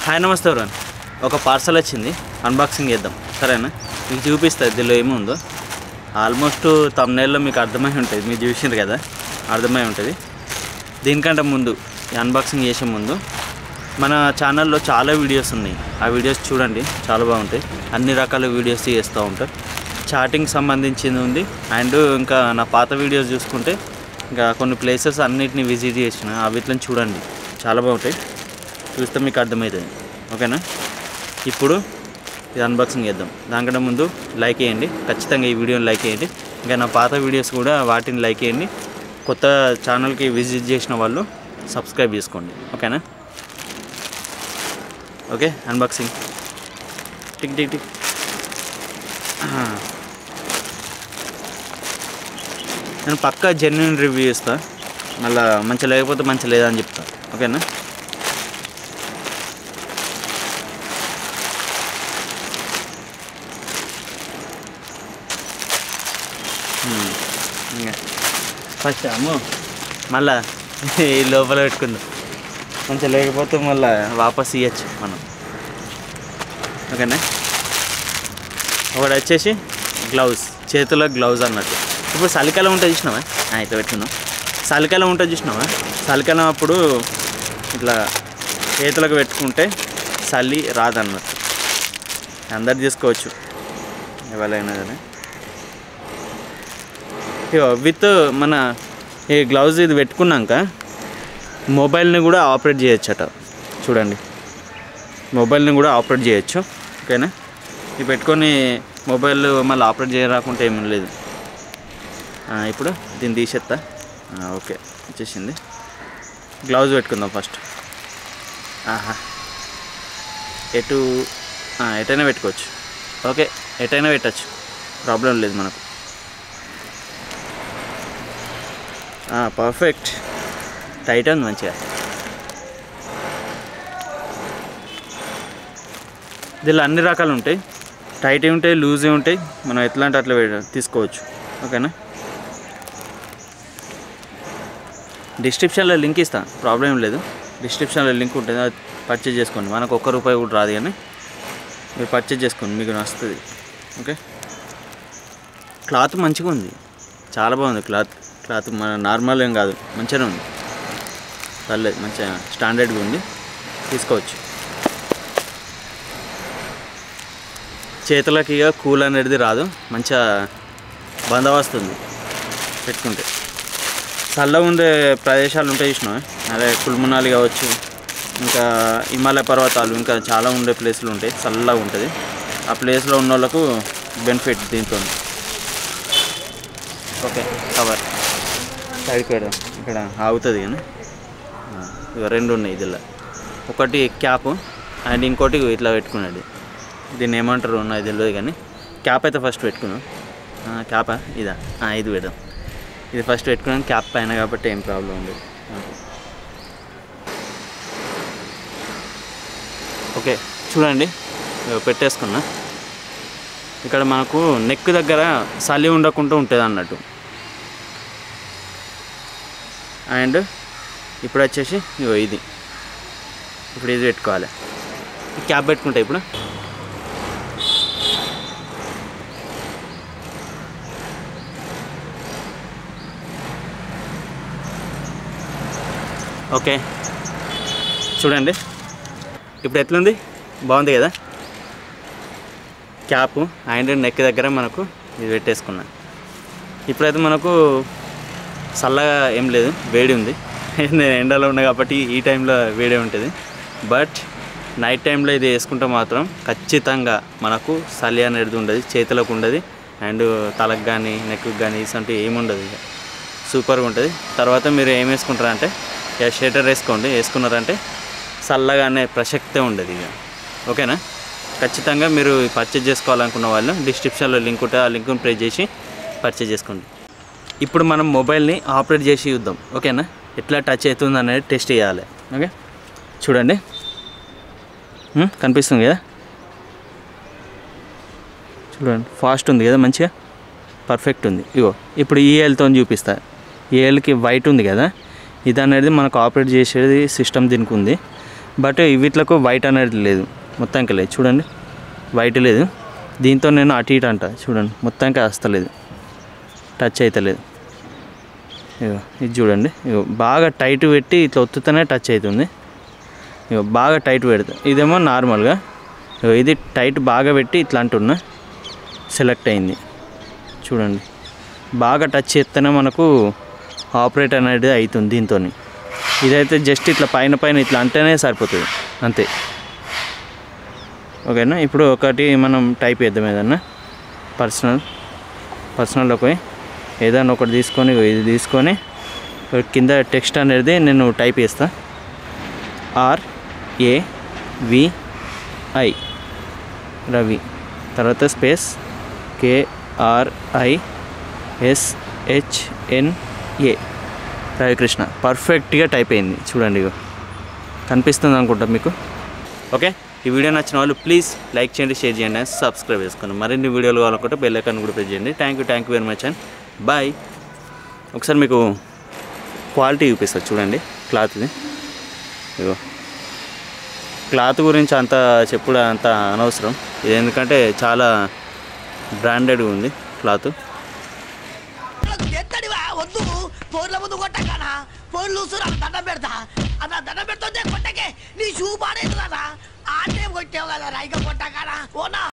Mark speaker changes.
Speaker 1: Hi నమస్తే ఎవరన్ ఒక parcel వచ్చింది అన్బాక్సింగ్ చేద్దాం సరేనా మీకు చూపిస్తుంది దీనిలో ఏముందో ఆల్మోస్ట్ తమ్నేల్లో మీకు అర్థమై ఉంటుంది మీరు చూసిండ్రు కదా అర్థమై ఉంటుంది దీనికంటే ముందు ఈ అన్బాక్సింగ్ చేసే ముందు మన ఛానల్లో చాలా వీడియోస్ ఉన్నాయి ఆ వీడియోస్ చూడండి చాలా బాగుంటాయి అన్ని రకాల వీడియోస్ చేస్తూ ఉంటారు చాటింగ్ సంబంధించింది ఉంది అండ్ ఇంకా నా పాత వీడియోస్ చూసుకుంటే ఇంకా కొన్ని ప్లేసెస్ అన్నిటిని విజిట్ చేసిన వీటిని చూడండి చాలా బాగుంటాయి చూస్తే మీకు అర్థమవుతుంది ఓకేనా ఇప్పుడు ఇది అన్బాక్సింగ్ చేద్దాం దానికంటే ముందు లైక్ చేయండి ఖచ్చితంగా ఈ వీడియోని లైక్ చేయండి ఇంకా నా పాత వీడియోస్ కూడా వాటిని లైక్ చేయండి కొత్త ఛానల్కి విజిట్ చేసిన వాళ్ళు సబ్స్క్రైబ్ చేసుకోండి ఓకేనా okay unboxing tick tick tick ఆ. నేను పక్కా జెన్యున్ రివ్యూ ఇస్తా మళ్ళీ మంచిగా లేకపోతే మంచిగా లేదని చెప్తా ఓకేనా ఉమ్, ఇంకా ఫస్ట్ అమ్మో మళ్ళా ఈ లోపల పెట్టుకుందాం కొంచెం లేకపోతే మళ్ళీ వాపస్ ఇవ్వచ్చు మనం ఓకేనా ఒకటి వచ్చేసి గ్లౌజ్ చేతిలో గ్లౌజ్ అన్నట్టు ఇప్పుడు చలికాలం ఉంటుంది చూసినావా ఆ, ఇట్లా పెట్టుకుందాం చలికాలం ఉంటుంది చూసినావా చలికాలం అప్పుడు ఇట్లా చేతులకు పెట్టుకుంటే చలి రాదన్నట్టు అందరు తీసుకోవచ్చు ఎవరైనా కానీ ఇగో విత్ మన ఈ గ్లౌజ్ ఇది పెట్టుకున్నాక మొబైల్ని కూడా ఆపరేట్ చేయొచ్చట చూడండి మొబైల్ని కూడా ఆపరేట్ చేయొచ్చు ఓకేనా ఇది పెట్టుకొని మొబైల్ మళ్ళీ ఆపరేట్ చేయరాకుంటే ఏమీ లేదు ఆ, ఇప్పుడు దీన్ని తీసేస్తా ఆ, ఓకే వచ్చేసింది గ్లౌజ్ పెట్టుకుందాం ఫస్ట్ ఆహా ఎటు ఆ, ఎటైనా పెట్టుకోవచ్చు ఓకే ఎటైనా పెట్టచ్చు ప్రాబ్లం లేదు మనకు పర్ఫెక్ట్ టైట్ ఉంది మంచిగా దీనిలో అన్ని రకాలు ఉంటాయి టైట్ ఉంటాయి లూజ్ ఉంటాయి మనం ఎట్లా అంటే అట్లా వే- తీసుకోవచ్చు ఓకేనా డిస్క్రిప్షన్లో లింక్ ఇస్తా ప్రాబ్లం లేదు డిస్క్రిప్షన్లో లింక్ ఉంటుంది అది పర్చేజ్ చేసుకోండి మనకు ఒక్క రూపాయి కూడా రాదు కానీ మీరు పర్చేజ్ చేసుకోండి మీకు నచ్చుతుంది ఓకే క్లాత్ మంచిగా ఉంది చాలా బాగుంది క్లాత్ క్లాత్ మన నార్మల్ ఏం కాదు మంచిగానే ఉంది పర్లేదు మంచిగా స్టాండర్డ్గా ఉంది తీసుకోవచ్చు చేతులకి ఇక కూల్ అనేది రాదు మంచిగా బందవస్తుంది పెట్టుకుంటే చల్లగా ఉండే ప్రదేశాలు ఉంటాయి చూసినా అదే కుల్మునాలి కావచ్చు ఇంకా హిమాలయ పర్వతాలు ఇంకా చాలా ఉండే ప్లేసులు ఉంటాయి చల్లగా ఉంటుంది ఆ ప్లేస్లో ఉన్న వాళ్ళకు బెనిఫిట్ దీంతో ఓకే కవర్ సైడ్కి పెడదాం ఇక్కడ ఆగుతుంది కానీ ఆ, ఇక రెండు ఉన్నాయి ఇదిలా ఒకటి క్యాప్ అండ్ ఇంకోటి ఇట్లా పెట్టుకున్నాడు దీన్ని ఏమంటారు ఉన్నది తెలియదు కానీ క్యాప్ అయితే ఫస్ట్ పెట్టుకున్నాం ఆ, క్యాపా ఇదా ఆ, ఇది పెడదాం ఇది ఫస్ట్ పెట్టుకున్నాం క్యాప్ పైన కాబట్టి ఏం ప్రాబ్లం ఉండదు నాకు. ఓకే చూడండి ఇగో పెట్టేసుకున్నా ఇక్కడ మనకు నెక్ దగ్గర చలి ఉండకుండా ఉంటుంది అన్నట్టు అండ్ ఇప్పుడు వచ్చేసి ఇగో ఇది ఇప్పుడు ఇది పెట్టుకోవాలి ఈ క్యాప్ పెట్టుకుంటా ఇప్పుడు ఓకే చూడండి ఇప్పుడు ఎట్లుంది బాగుంది కదా క్యాప్ అండ్ నెక్ దగ్గర మనకు ఇది పెట్టేసుకున్నా ఇప్పుడైతే మనకు చల్లగా ఏం లేదు వేడి ఉంది నేను ఎండలో ఉన్నా కాబట్టి ఈ టైంలో వేడే ఉంటుంది బట్ నైట్ టైంలో ఇది వేసుకుంటే మాత్రం ఖచ్చితంగా మనకు చలి అనేది ఉండదు చేతులకు ఉండదు అండ్ తలకు కానీ నెక్కు కానీ ఇసంటే ఏముండదు ఇక సూపర్గా ఉంటుంది తర్వాత మీరు ఏం వేసుకుంటారంటే ఇక షేటర్ వేసుకోండి వేసుకున్నారంటే చల్లగా అనే ప్రసక్తే ఉండదు ఇక ఓకేనా ఖచ్చితంగా మీరు పర్చేజ్ చేసుకోవాలనుకున్న వాళ్ళు డిస్క్రిప్షన్లో లింక్ ఉంటే ఆ లింక్ని ప్రెస్ చేసి పర్చేజ్ చేసుకోండి ఇప్పుడు మనం మొబైల్ని ఆపరేట్ చేసి చూద్దాం ఓకేనా ఎట్లా టచ్ అవుతుంది అనేది టెస్ట్ చేయాలి ఓకే చూడండి ఉమ్, కనిపిస్తుంది కదా చూడండి ఫాస్ట్ ఉంది కదా మంచిగా పర్ఫెక్ట్ ఉంది ఇగో ఇప్పుడు ఈ ఏల్తో చూపిస్తా ఈ ఏల్కి వైట్ ఉంది కదా ఇది అనేది మనకు ఆపరేట్ చేసేది సిస్టమ్ దీనికి ఉంది బట్ వీటిలకు వైట్ అనేది లేదు మొత్తానికి లేదు చూడండి వైట్ లేదు దీంతో నేను అటు ఇటు అంట చూడండి మొత్తానికి వస్తలేదు టచ్ అవుతలేదు ఇగో ఇది చూడండి ఇగో బాగా టైట్ పెట్టి ఇట్లా ఒత్తుతూనే టచ్ అవుతుంది ఇగో బాగా టైట్ పెడతా ఇదేమో నార్మల్గా ఇగో ఇది టైట్ బాగా పెట్టి ఇట్లా అంటున్నా సెలెక్ట్ అయింది చూడండి బాగా టచ్ చేస్తేనే మనకు ఆపరేట్ అనేది అవుతుంది దీంతో ఇదైతే జస్ట్ ఇట్లా పైన పైన ఇట్లా అంటేనే సరిపోతుంది అంతే ఓకేనా ఇప్పుడు ఒకటి మనం టైప్ చేద్దాం ఏదన్నా పర్సనల్ పర్సనల్లో పోయి ఏదైనా ఒకటి తీసుకొని ఇగో ఇది తీసుకొని ఇక్కడ కింద టెక్స్ట్ అనేది నేను టైప్ చేస్తా R A V I Ravi తర్వాత స్పేస్ కేఆర్ఐ ఎస్హెచ్ఎన్ఏ రవికృష్ణ పర్ఫెక్ట్గా టైప్ అయింది చూడండి ఇగో కనిపిస్తుంది అనుకుంటా మీకు ఓకే ఈ వీడియో నచ్చిన వాళ్ళు ప్లీజ్ లైక్ చేయండి షేర్ చేయండి సబ్స్క్రైబ్ చేసుకోండి మరిన్ని వీడియోలు కావాలనుకుంటే బెల్ ఐకాన్ కూడా ప్రెస్ చేయండి thank you thank you very much and bye ఒకసారి మీకు క్వాలిటీ చూపిస్తుంది చూడండి క్లాత్ది ఇగో క్లాత్ గురించి అంత చెప్పుడు అంత అనవసరం ఇది ఎందుకంటే చాలా బ్రాండెడ్గా ఉంది క్లాత్
Speaker 2: ఎత్తడివా వద్దు ఫోన్ల ముందు కొట్టకానా ఫోన్ లూసురా దండం పెడతా అన్న దండం పెడుతుంటే కొట్టకే నీ షూ పాడేది కదా ఆటే కొట్టావు కదా రైక కొట్టకానా ఓనా